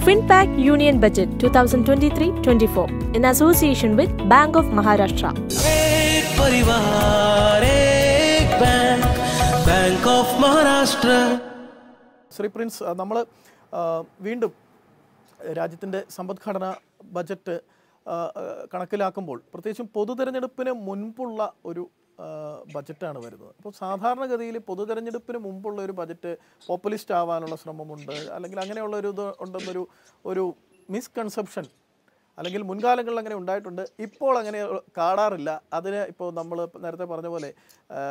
FinPac Union Budget 2023-24 in association with Bank of Maharashtra. एक परिवार एक bank bank of Maharashtra Shri Prince നമ്മൾ വീണ്ടും രാജ്യത്തിൻ്റെ സമ്പദ്ഘടന ബജറ്റ് ആ, ആ, കണക്കിലാക്കുമ്പോൾ പ്രത്യേകിച്ചും പൊതു തെരഞ്ഞെടുപ്പിന് മുൻപുള്ള ഒരു ആ, ബജറ്റാണ് വരുന്നത് അപ്പോൾ സാധാരണഗതിയിൽ പൊതു തെരഞ്ഞെടുപ്പിന് മുമ്പുള്ള ഒരു ബജറ്റ് പോപ്പുലിസ്റ്റ് ആവാനുള്ള ശ്രമമുണ്ട് അല്ലെങ്കിൽ അങ്ങനെയുള്ള ഒരു ഇത് ഉണ്ടെന്നൊരു ഒരു മിസ്കൺസെപ്ഷൻ അല്ലെങ്കിൽ മുൻകാലങ്ങളിൽ അങ്ങനെ ഉണ്ടായിട്ടുണ്ട് ഇപ്പോൾ അങ്ങനെ കാണാറില്ല അതിന് ഇപ്പോൾ നമ്മൾ നേരത്തെ പറഞ്ഞ പോലെ ആ,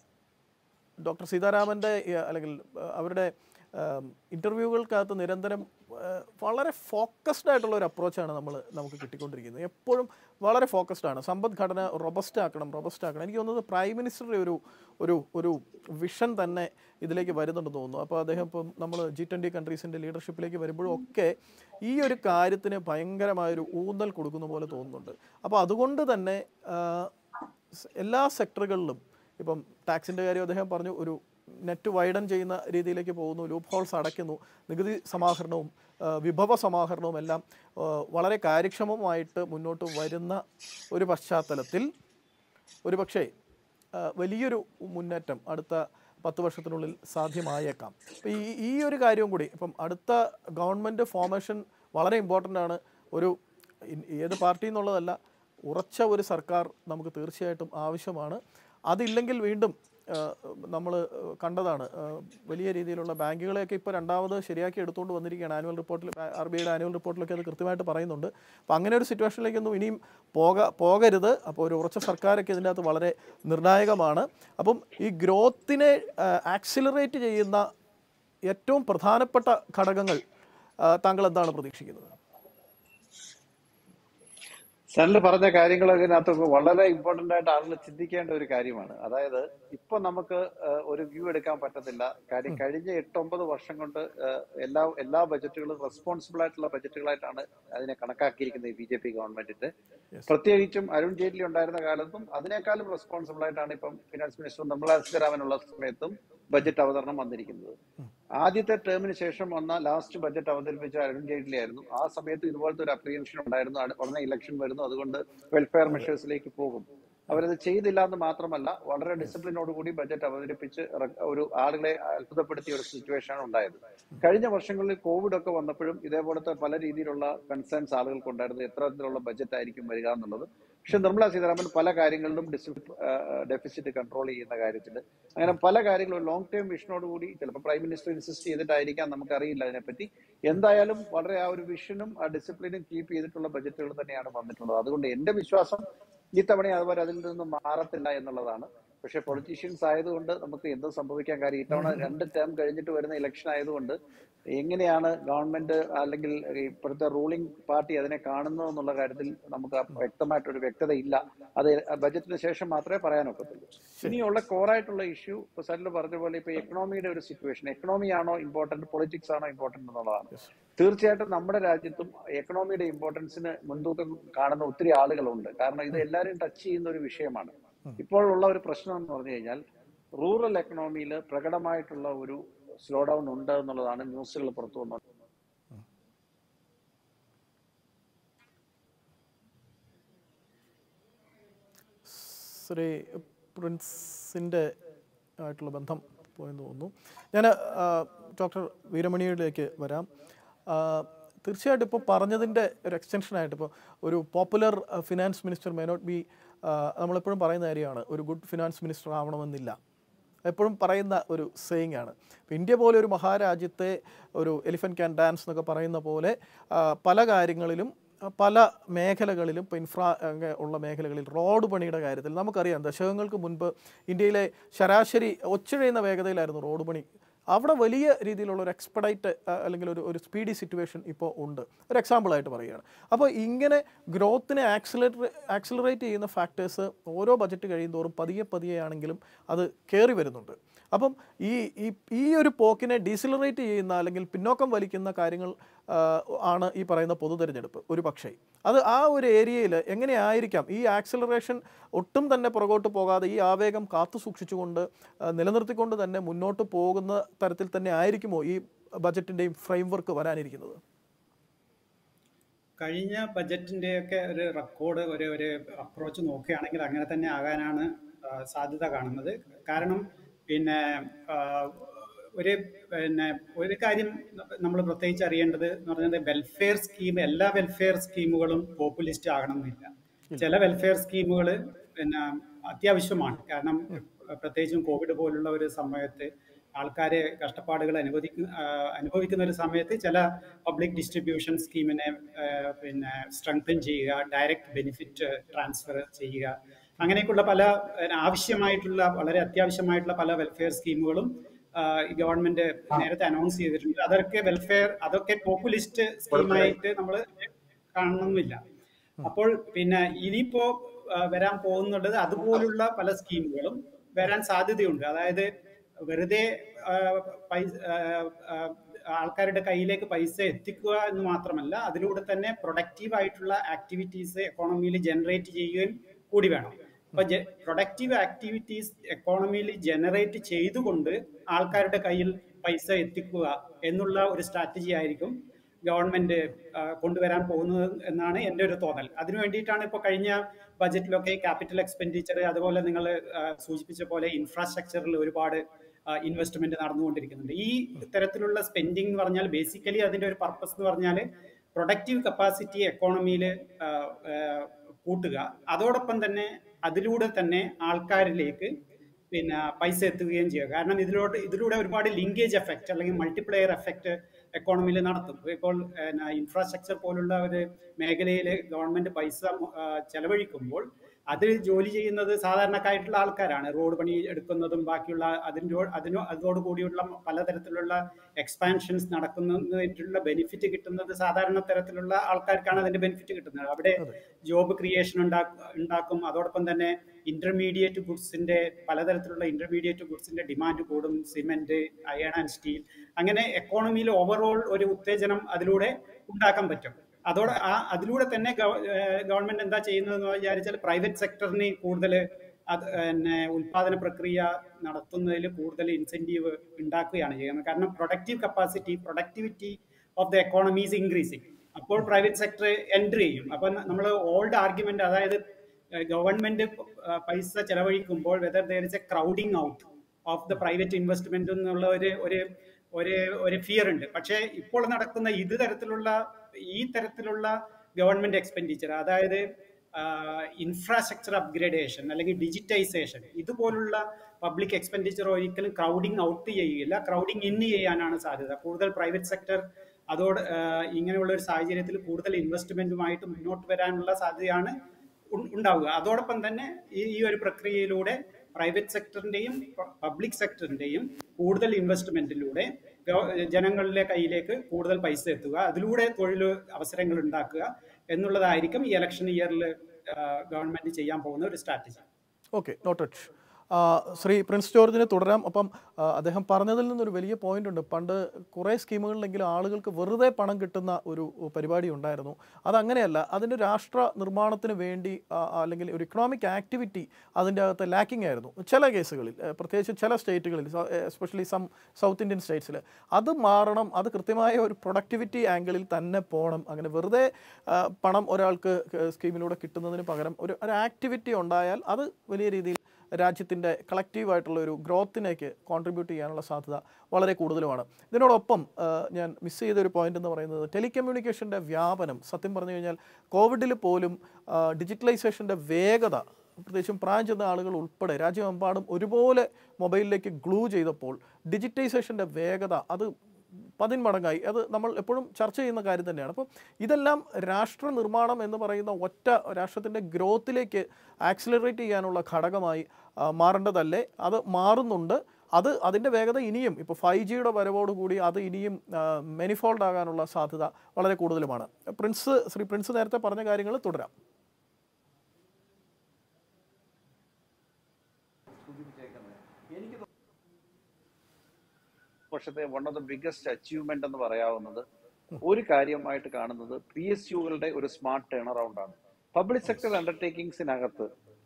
ഡോക്ടർ സീതാരാമൻ്റെ ഈ, അല്ലെങ്കിൽ ആ, അവരുടെ ഇൻ്റർവ്യൂകൾക്കകത്ത് നിരന്തരം ആ, വളരെ ഫോക്കസ്ഡ് ആയിട്ടുള്ള ഒരു അപ്രോച്ചാണ് നമ്മൾ നമുക്ക് കിട്ടിക്കൊണ്ടിരിക്കുന്നത് എപ്പോഴും വളരെ ഫോക്കസ്ഡ് ആണ് സമ്പദ്ഘടന റൊബസ്റ്റ് ആക്കണം റൊബസ്റ്റ് ആക്കണം എനിക്ക് തോന്നുന്നത് പ്രൈം മിനിസ്റ്ററുടെ ഒരു ഒരു ഒരു വിഷൻ തന്നെ ഇതിലേക്ക് വരുന്നുണ്ടെന്ന് തോന്നുന്നു അപ്പോൾ അദ്ദേഹം ഇപ്പം നമ്മൾ ജി ട്വൻ്റി കൺട്രീസിൻ്റെ ലീഡർഷിപ്പിലേക്ക് വരുമ്പോഴും ഒക്കെ ഈ ഒരു കാര്യത്തിന് ഭയങ്കരമായൊരു ഊന്നൽ കൊടുക്കുന്ന പോലെ തോന്നുന്നുണ്ട് അപ്പോൾ അതുകൊണ്ട് തന്നെ ആ, സ് എല്ലാ സെക്ടറുകളിലും ഇപ്പം ടാക്സിൻ്റെ കാര്യം അദ്ദേഹം പറഞ്ഞു ഒരു നെറ്റ് വൈഡൻ ചെയ്യുന്ന രീതിയിലേക്ക് പോകുന്നു ലൂപ്പ് ഹോൾസ് അടയ്ക്കുന്നു നികുതി സമാഹരണവും ആ, വിഭവ സമാഹരണവും എല്ലാം ആ, വളരെ കാര്യക്ഷമമായിട്ട് മുന്നോട്ട് വരുന്ന ഒരു പശ്ചാത്തലത്തിൽ ഒരു പക്ഷേ ആ, വലിയൊരു മുന്നേറ്റം അടുത്ത പത്ത് വർഷത്തിനുള്ളിൽ സാധ്യമായേക്കാം അപ്പോൾ ഈ ഈ ഒരു കാര്യവും കൂടി ഇപ്പം അടുത്ത ഗവൺമെൻറ് ഫോർമേഷൻ വളരെ ഇമ്പോർട്ടൻ്റ് ആണ് ഒരു ഇൻ- ഏത് പാർട്ടി എന്നുള്ളതല്ല ഉറച്ച ഒരു സർക്കാർ നമുക്ക് തീർച്ചയായിട്ടും ആവശ്യമാണ് അതില്ലെങ്കിൽ വീണ്ടും നമ്മൾ കണ്ടതാണ് ആ, വലിയ രീതിയിലുള്ള ബാങ്കുകളെയൊക്കെ ഇപ്പോൾ രണ്ടാമത് ശരിയാക്കി എടുത്തുകൊണ്ട് വന്നിരിക്കുകയാണ് ആനുവൽ റിപ്പോർട്ടിൽ ആർ ബി ഐയുടെ ആനുവൽ റിപ്പോർട്ടിലൊക്കെ അത് കൃത്യമായിട്ട് പറയുന്നുണ്ട് അപ്പോൾ അങ്ങനെ ഒരു സിറ്റുവേഷനിലേക്കൊന്നും ഇനിയും പോക പോകരുത് അപ്പോൾ ഒരു ഉറച്ച സർക്കാരൊക്കെ ഇതിൻ്റെ അകത്ത് വളരെ നിർണായകമാണ് അപ്പം ഈ ഗ്രോത്തിനെ ആക്സിലറേറ്റ് ചെയ്യുന്ന ഏറ്റവും പ്രധാനപ്പെട്ട ഘടകങ്ങൾ ആ, താങ്കൾ എന്താണ് പ്രതീക്ഷിക്കുന്നത് സനൽ പറഞ്ഞ കാര്യങ്ങളൊക്കെ ഇതിനകത്ത് വളരെ ഇമ്പോർട്ടന്റ് ആയിട്ട് ആളുകൾ ചിന്തിക്കേണ്ട ഒരു കാര്യമാണ് അതായത് ഇപ്പൊ നമുക്ക് ഏഹ്, ഒരു വ്യൂ എടുക്കാൻ പറ്റത്തില്ല കാര്യം കഴിഞ്ഞ എട്ടൊമ്പത് വർഷം കൊണ്ട് ഏഹ്, എല്ലാ എല്ലാ ബജറ്റുകളും റെസ്പോൺസിബിൾ ആയിട്ടുള്ള ബജറ്റുകളായിട്ടാണ് അതിനെ കണക്കാക്കിയിരിക്കുന്നത് ബി ജെ പി ഗവൺമെന്റിന്റെ പ്രത്യേകിച്ചും അരുൺ ജെയ്റ്റ്ലി ഉണ്ടായിരുന്ന കാലത്തും അതിനേക്കാളും റെസ്പോൺസിബിൾ ആയിട്ടാണ് ഇപ്പം ഫിനാൻസ് മിനിസ്റ്റർ നിർമ്മലാ സീതാരാമനുള്ള സമയത്തും ബജറ്റ് അവതരണം വന്നിരിക്കുന്നത് ആദ്യത്തെ ടേമിന് ശേഷം വന്ന ലാസ്റ്റ് ബജറ്റ് അവതരിപ്പിച്ച അരുൺ ജെയ്റ്റ്ലി ആയിരുന്നു ആ സമയത്ത് ഇതുപോലത്തെ ഒരു അപ്രിയൻഷൻ ഉണ്ടായിരുന്നു അട് ഉടനെ ഇലക്ഷൻ വരുന്നു അതുകൊണ്ട് വെൽഫെയർ മെഷേഴ്സിലേക്ക് പോകും അവരത് ചെയ്തില്ല എന്ന് മാത്രമല്ല വളരെ ഡിസിപ്ലിനോട് കൂടി ബജറ്റ് അവതരിപ്പിച്ച് റ- ഒരു ആളുകളെ അത്ഭുതപ്പെടുത്തിയ ഒരു സിറ്റുവേഷൻ ആണ് ഉണ്ടായത് കഴിഞ്ഞ വർഷങ്ങളിൽ കോവിഡ് ഒക്കെ വന്നപ്പോഴും ഇതേപോലത്തെ പല രീതിയിലുള്ള കൺസേൺസ് ആളുകൾക്ക് ഉണ്ടായിരുന്നു എത്ര തരത്തിലുള്ള ബജറ്റ് ആയിരിക്കും വരിക എന്നുള്ളത് പക്ഷെ നിർമ്മലാ സീതാരാമൻ പല കാര്യങ്ങളിലും ഡെഫിസിറ്റ് കൺട്രോൾ ചെയ്യുന്ന കാര്യത്തിൽ അങ്ങനെ പല കാര്യങ്ങളും ലോങ് ടേം വിഷനോട് കൂടി ചിലപ്പോൾ പ്രൈം മിനിസ്റ്റർ ഇൻസിസ്റ്റ് ചെയ്തിട്ടായിരിക്കാം നമുക്കറിയില്ല അതിനെപ്പറ്റി എന്തായാലും വളരെ ആ ഒരു വിഷനും ആ ഡിസിപ്ലിനും കീപ്പ് ചെയ്തിട്ടുള്ള ബജറ്റുകൾ തന്നെയാണ് വന്നിട്ടുള്ളത് അതുകൊണ്ട് എന്റെ വിശ്വാസം ഇത്തവണ അതുപോലെ അതിൽ നിന്ന് മാറത്തില്ല എന്നുള്ളതാണ് പക്ഷെ പൊളിറ്റീഷ്യൻസ് ആയതുകൊണ്ട് നമുക്ക് എന്തും സംഭവിക്കാൻ കാര്യം ഇത്തവണ രണ്ട് ടേം കഴിഞ്ഞിട്ട് വരുന്ന ഇലക്ഷൻ ആയതുകൊണ്ട് എങ്ങനെയാണ് ഗവൺമെന്റ് അല്ലെങ്കിൽ ഇപ്പോഴത്തെ റൂളിംഗ് പാർട്ടി അതിനെ കാണുന്നത് എന്നുള്ള കാര്യത്തിൽ നമുക്ക് ആ വ്യക്തമായിട്ടൊരു വ്യക്തത ഇല്ല അത് ബജറ്റിന് ശേഷം മാത്രമേ പറയാനൊക്കത്തുള്ളൂ ഇനിയുള്ള കോറായിട്ടുള്ള ഇഷ്യൂ ഇപ്പൊ സരില് പറഞ്ഞ പോലെ ഇപ്പൊ എക്കണോമിയുടെ ഒരു സിറ്റുവേഷൻ എക്കണോമി ആണോ ഇമ്പോർട്ടന്റ് പൊളിറ്റിക്സ് ആണോ ഇമ്പോർട്ടന്റ് എന്നുള്ളതാണ് തീർച്ചയായിട്ടും നമ്മുടെ രാജ്യത്തും എക്കണോമിയുടെ ഇമ്പോർട്ടൻസിന് മുൻതൂക്കം കാണുന്ന ഒത്തിരി ആളുകളുണ്ട് കാരണം ഇത് എല്ലാവരും ടച്ച് ചെയ്യുന്ന ഒരു വിഷയമാണ് ഇപ്പോഴുള്ള ഒരു പ്രശ്നം എന്ന് പറഞ്ഞു കഴിഞ്ഞാൽ റൂറൽ എക്കണോമിയിൽ പ്രകടമായിട്ടുള്ള ഒരു സ്ലോ ഡൗൺ ഉണ്ട് എന്നുള്ളതാണ് ന്യൂസുകൾ പുറത്തു വന്നത് ശ്രീ പ്രിൻസിൻ്റെ ആയിട്ടുള്ള ബന്ധം പോയെന്ന് തോന്നുന്നു ഞാൻ ഡോക്ടർ വീരമണിയിലേക്ക് വരാം ആ, തീർച്ചയായിട്ടും ഇപ്പോൾ പറഞ്ഞതിൻ്റെ ഒരു എക്സ്റ്റൻഷനായിട്ട് ഇപ്പോൾ ഒരു popular finance minister may not be നമ്മളെപ്പോഴും പറയുന്ന കാര്യമാണ് ഒരു ഗുഡ് ഫിനാൻസ് മിനിസ്റ്റർ ആവണമെന്നില്ല എപ്പോഴും പറയുന്ന ഒരു സെയിങ് ആണ് ഇപ്പോൾ ഇന്ത്യ പോലെ ഒരു മഹാരാജ്യത്തെ ഒരു എലിഫൻറ്റ് ക്യാൻ ഡാൻസ് എന്നൊക്കെ പറയുന്ന പോലെ ആ, പല കാര്യങ്ങളിലും ആ, പല മേഖലകളിലും ഇപ്പോൾ ഇൻഫ്രാ അങ്ങ് ഉള്ള മേഖലകളിൽ റോഡ് പണിയുടെ കാര്യത്തിൽ നമുക്കറിയാം ദശകങ്ങൾക്ക് മുൻപ് ഇന്ത്യയിലെ ശരാശരി ഒച്ചിഴയുന്ന വേഗതയിലായിരുന്നു റോഡ് പണി അവിടെ വലിയ രീതിയിലുള്ള ഒരു എക്സ്പെഡൈറ്റ് അല്ലെങ്കിൽ ഒരു ഒരു സ്പീഡി സിറ്റുവേഷൻ ഇപ്പോൾ ഉണ്ട് ഒരു എക്സാമ്പിളായിട്ട് പറയുകയാണ് അപ്പോൾ ഇങ്ങനെ ഗ്രോത്തിനെ ആക്സിലറേ ആക്സിലറേറ്റ് ചെയ്യുന്ന ഫാക്ടേഴ്സ് ഓരോ ബജറ്റ് കഴിയുന്തോറും പതിയെ പതിയെ ആണെങ്കിലും അത് കയറി വരുന്നുണ്ട് അപ്പം ഈ ഈ ഈ ഒരു പോക്കിനെ ഡീസിലറേറ്റ് ചെയ്യുന്ന അല്ലെങ്കിൽ പിന്നോക്കം വലിക്കുന്ന കാര്യങ്ങൾ ആ, ആണ് ഈ പറയുന്ന പൊതു തെരഞ്ഞെടുപ്പ് ഒരു പക്ഷേ അത് ആ ഒരു ഏരിയയിൽ എങ്ങനെയായിരിക്കാം ഈ ആക്സിലറേഷൻ ഒട്ടും തന്നെ പുറകോട്ട് പോകാതെ ഈ ആവേഗം കാത്തു സൂക്ഷിച്ചുകൊണ്ട് ആ, നിലനിർത്തിക്കൊണ്ട് തന്നെ മുന്നോട്ട് പോകുന്ന തരത്തിൽ തന്നെ ആയിരിക്കുമോ ഈ ബജറ്റിൻ്റെയും ഫ്രെയിം വർക്ക് വരാനിരിക്കുന്നത് കഴിഞ്ഞ ബജറ്റിൻ്റെയൊക്കെ ഒരു റെക്കോർഡ് ഒരു ഒരു അപ്രോച്ച് നോക്കുകയാണെങ്കിൽ അങ്ങനെ തന്നെ ആകാനാണ് ആ, സാധ്യത കാണുന്നത് കാരണം പിന്നെ ആ, ഒരു പിന്നെ ഒരു കാര്യം നമ്മൾ പ്രത്യേകിച്ച് അറിയേണ്ടത് എന്ന് പറഞ്ഞത് വെൽഫെയർ സ്കീം എല്ലാ വെൽഫെയർ സ്കീമുകളും പോപ്പുലിസ്റ്റ് ആകണമെന്നില്ല ചില വെൽഫെയർ സ്കീമുകൾ പിന്നെ അത്യാവശ്യമാണ് കാരണം പ്രത്യേകിച്ചും കോവിഡ് പോലുള്ള ഒരു സമയത്ത് ആൾക്കാരെ കഷ്ടപ്പാടുകൾ അനുവദിക്കുന്ന ആ, അനുഭവിക്കുന്ന ഒരു സമയത്ത് ചില പബ്ലിക് ഡിസ്ട്രിബ്യൂഷൻ സ്കീമിനെ ആ, പിന്നെ സ്ട്രെങ്തൻ ചെയ്യുക ഡയറക്റ്റ് ബെനിഫിറ്റ് ട്രാൻസ്ഫർ ചെയ്യുക അങ്ങനെയൊക്കെയുള്ള പല ആ, ആവശ്യമായിട്ടുള്ള വളരെ അത്യാവശ്യമായിട്ടുള്ള പല വെൽഫെയർ സ്കീമുകളും ആ, ഈ ഗവൺമെന്റ് നേരത്തെ അനൗൺസ് ചെയ്തിട്ടുണ്ട് അതൊക്കെ വെൽഫെയർ അതൊക്കെ പോപ്പുലിസ്റ്റ് സ്കീമായിട്ട് നമ്മൾ കാണണമെന്നില്ല അപ്പോൾ പിന്നെ ഇനിയിപ്പോ ആ, വരാൻ പോകുന്നുള്ളത് അതുപോലുള്ള പല സ്കീമുകളും വരാൻ സാധ്യതയുണ്ട് അതായത് വെറുതെ ആ, പൈസ ആ, ആ, ആൾക്കാരുടെ കയ്യിലേക്ക് പൈസ എത്തിക്കുക എന്ന് മാത്രമല്ല അതിലൂടെ തന്നെ പ്രൊഡക്റ്റീവ് ആയിട്ടുള്ള ആക്ടിവിറ്റീസ് എക്കോണമിയിൽ ജനറേറ്റ് ചെയ്യുകയും കൂടി വേണം അപ്പൊ പ്രൊഡക്റ്റീവ് ആക്ടിവിറ്റീസ് എക്കോണമിയിൽ ജനറേറ്റ് ചെയ്തുകൊണ്ട് ആൾക്കാരുടെ കയ്യിൽ പൈസ എത്തിക്കുക എന്നുള്ള ഒരു സ്ട്രാറ്റജി ആയിരിക്കും ഗവൺമെന്റ് ആ, കൊണ്ടുവരാൻ പോകുന്നത് എന്നാണ് എൻ്റെ ഒരു തോന്നൽ അതിനു വേണ്ടിയിട്ടാണ് ഇപ്പോൾ കഴിഞ്ഞ ബജറ്റിലൊക്കെ ക്യാപിറ്റൽ എക്സ്പെൻഡിച്ചർ അതുപോലെ നിങ്ങൾ സൂചിപ്പിച്ച പോലെ ഇൻഫ്രാസ്ട്രക്ചറിൽ ഒരുപാട് ഇൻവെസ്റ്റ്മെന്റ് നടന്നുകൊണ്ടിരിക്കുന്നുണ്ട് ഈ തരത്തിലുള്ള സ്പെൻഡിങ് എന്ന് പറഞ്ഞാൽ ബേസിക്കലി അതിന്റെ ഒരു പർപ്പസ് എന്ന് പറഞ്ഞാൽ പ്രൊഡക്റ്റീവ് കപ്പാസിറ്റി എക്കോണമിയിൽ കൂട്ടുക അതോടൊപ്പം തന്നെ അതിലൂടെ തന്നെ ആൾക്കാരിലേക്ക് പിന്നെ പൈസ എത്തുകയും ചെയ്യുക കാരണം ഇതിലൂടെ ഇതിലൂടെ ഒരുപാട് ലിങ്കേജ് എഫക്റ്റ് അല്ലെങ്കിൽ മൾട്ടിപ്ലെയർ എഫക്റ്റ് എക്കോണമിയിൽ നടത്തും ഇപ്പോൾ ഇൻഫ്രാസ്ട്രക്ചർ പോലുള്ള ഒരു മേഖലയിൽ ഗവൺമെന്റ് പൈസ ആ, ചെലവഴിക്കുമ്പോൾ അതിൽ ജോലി ചെയ്യുന്നത് സാധാരണക്കാരായിട്ടുള്ള ആൾക്കാരാണ് റോഡ് പണി എടുക്കുന്നതും ബാക്കിയുള്ള അതിൻ്റെ അതിനോ അതോട് കൂടിയുള്ള പലതരത്തിലുള്ള എക്സ്പാൻഷൻസ് നടക്കുന്നതിനുള്ള ബെനിഫിറ്റ് കിട്ടുന്നത് സാധാരണ തരത്തിലുള്ള ആൾക്കാർക്കാണ് അതിന്റെ ബെനിഫിറ്റ് കിട്ടുന്നത് അവിടെ ജോബ് ക്രിയേഷൻ ഉണ്ടാക്കും അതോടൊപ്പം തന്നെ ഇന്റർമീഡിയറ്റ് ഗുഡ്സിന്റെ പലതരത്തിലുള്ള ഇന്റർമീഡിയറ്റ് ഗുഡ്സിന്റെ ഡിമാൻഡ് കൂടും സിമെന്റ് അയൺ ആൻഡ് സ്റ്റീൽ അങ്ങനെ എക്കോണമിയിൽ ഓവറോൾ ഒരു ഉത്തേജനം അതിലൂടെ ഉണ്ടാക്കാൻ പറ്റും അതോടെ ആ അതിലൂടെ തന്നെ ഗവൺമെന്റ് എന്താ ചെയ്യുന്നതെന്ന് വിചാരിച്ചാൽ പ്രൈവറ്റ് സെക്ടറിന് കൂടുതൽ അത് പിന്നെ ഉൽപാദന പ്രക്രിയ നടത്തുന്നതിൽ കൂടുതൽ ഇൻസെന്റീവ് ഉണ്ടാക്കുകയാണ് ചെയ്യുന്നത് കാരണം productive capacity productivity of the economy is increasing അപ്പോൾ പ്രൈവറ്റ് സെക്ടർ എൻട്രി ചെയ്യും അപ്പൊ നമ്മൾ ഓൾഡ് ആർഗ്യുമെന്റ് അതായത് ഗവൺമെന്റ് പൈസ ചെലവഴിക്കുമ്പോൾ whether there is a crowding out of the private investment എന്നുള്ള ഒരു ഒരു ഒരു ഒരു ഫിയർ ഉണ്ട് പക്ഷേ ഇപ്പോൾ നടക്കുന്ന ഇത് തരത്തിലുള്ള ഈ തരത്തിലുള്ള ഗവൺമെന്റ് എക്സ്പെൻഡിച്ചർ അതായത് ഇൻഫ്രാസ്ട്രക്ചർ അപ്ഗ്രേഡേഷൻ അല്ലെങ്കിൽ ഡിജിറ്റൈസേഷൻ ഇതുപോലുള്ള പബ്ലിക് എക്സ്പെൻഡിച്ചർ ഒരിക്കലും ക്രൗഡിങ് ഔട്ട് ചെയ്യുകയില്ല ക്രൗഡിങ് ഇൻ ചെയ്യാനാണ് സാധ്യത കൂടുതൽ പ്രൈവറ്റ് സെക്ടർ അതോട് ആ, ഇങ്ങനെയുള്ള ഒരു സാഹചര്യത്തിൽ കൂടുതൽ ഇൻവെസ്റ്റ്മെന്റുമായിട്ട് മുന്നോട്ട് വരാനുള്ള സാധ്യതയാണ് ഉ- ഉണ്ടാവുക അതോടൊപ്പം തന്നെ ഈ ഈ ഒരു പ്രക്രിയയിലൂടെ പ്രൈവറ്റ് സെക്ടറിന്റെയും പബ്ലിക് സെക്ടറിന്റെയും കൂടുതൽ ഇൻവെസ്റ്റ്മെന്റിലൂടെ ഗവ- ജനങ്ങളുടെ കയ്യിലേക്ക് കൂടുതൽ പൈസ എത്തുക അതിലൂടെ തൊഴിൽ അവസരങ്ങൾ ഉണ്ടാക്കുക എന്നുള്ളതായിരിക്കും ഈ ഇലക്ഷൻ ഇയറിൽ ഗവൺമെന്റ് ചെയ്യാൻ പോകുന്ന ഒരു strategy okay noted Shri Prince ജോർജിന് തുടരാം അപ്പം ആ, അദ്ദേഹം പറഞ്ഞതിൽ നിന്നൊരു വലിയ പോയിന്റ് ഉണ്ട് പണ്ട് കുറേ സ്കീമുകളിലെങ്കിലും ആളുകൾക്ക് വെറുതെ പണം കിട്ടുന്ന ഒരു പരിപാടി ഉണ്ടായിരുന്നു അതങ്ങനെയല്ല അതിൻ്റെ രാഷ്ട്ര നിർമ്മാണത്തിന് വേണ്ടി ആ, അല്ലെങ്കിൽ ഒരു ഇക്കണോമിക് ആക്ടിവിറ്റി അതിൻ്റെ അകത്ത് ലാക്കിംഗ് ആയിരുന്നു ചില കേസുകളിൽ ഏ, പ്രത്യേകിച്ച് ചില സ്റ്റേറ്റുകളിൽ എസ്പെഷ്യലി സം സൗത്ത് ഇന്ത്യൻ സ്റ്റേറ്റ്സിൽ അത് മാറണം അത് കൃത്യമായ ഒരു പ്രൊഡക്ടിവിറ്റി ആംഗിളിൽ തന്നെ പോകണം അങ്ങനെ വെറുതെ ആ, പണം ഒരാൾക്ക് ക- സ്കീമിലൂടെ കിട്ടുന്നതിന് പകരം ഒരു ഒരു ആക്ടിവിറ്റി ഉണ്ടായാൽ അത് വലിയ രീതിയിൽ രാജ്യത്തിൻ്റെ കളക്റ്റീവായിട്ടുള്ള ഒരു ഗ്രോത്തിനേക്ക് കോൺട്രിബ്യൂട്ട് ചെയ്യാനുള്ള സാധ്യത വളരെ കൂടുതലുമാണ് ഇതിനോടൊപ്പം ആ, ഞാൻ മിസ് ചെയ്ത ഒരു പോയിന്റ് എന്ന് പറയുന്നത് ടെലികമ്മ്യൂണിക്കേഷൻ്റെ വ്യാപനം സത്യം പറഞ്ഞു കഴിഞ്ഞാൽ കോവിഡിൽ പോലും ഡിജിറ്റലൈസേഷൻ്റെ വേഗത പ്രത്യേകിച്ചും പ്രായം ചെന്ന ആളുകൾ ഉൾപ്പെടെ രാജ്യമെമ്പാടും ഒരുപോലെ മൊബൈലിലേക്ക് ഗ്ലൂ ചെയ്തപ്പോൾ ഡിജിറ്റൈസേഷൻ്റെ വേഗത അത് പതിന്മടങ്ങായി അത് നമ്മൾ എപ്പോഴും ചർച്ച ചെയ്യുന്ന കാര്യം തന്നെയാണ് അപ്പോൾ ഇതെല്ലാം രാഷ്ട്ര നിർമ്മാണം എന്ന് പറയുന്ന ഒറ്റ രാഷ്ട്രത്തിൻ്റെ ഗ്രോത്തിലേക്ക് ആക്സിലറേറ്റ് ചെയ്യാനുള്ള ഘടകമായി ആ, മാറേണ്ടതല്ലേ അത് മാറുന്നുണ്ട് അത് അതിൻ്റെ വേഗത ഇനിയും ഇപ്പോൾ ഫൈവ് ജിയുടെ വരവോടുകൂടി അത് ഇനിയും മെനിഫോൾഡ് ആകാനുള്ള സാധ്യത വളരെ കൂടുതലുമാണ് പ്രിൻസ് ശ്രീ പ്രിൻസ് നേരത്തെ പറഞ്ഞ കാര്യങ്ങൾ തുടരാം വർഷത്തെ one of the biggest achievement എന്ന് പറയാവുന്നത് ഒരു കാര്യമായിട്ട് കാണുന്നത് പി എസ് യുകളുടെ ഒരു സ്മാർട്ട് ടേൺ അറൗണ്ട് ആണ് പബ്ലിക് സെക്ടർ അണ്ടർടേക്കിംഗ്സിനകത്ത്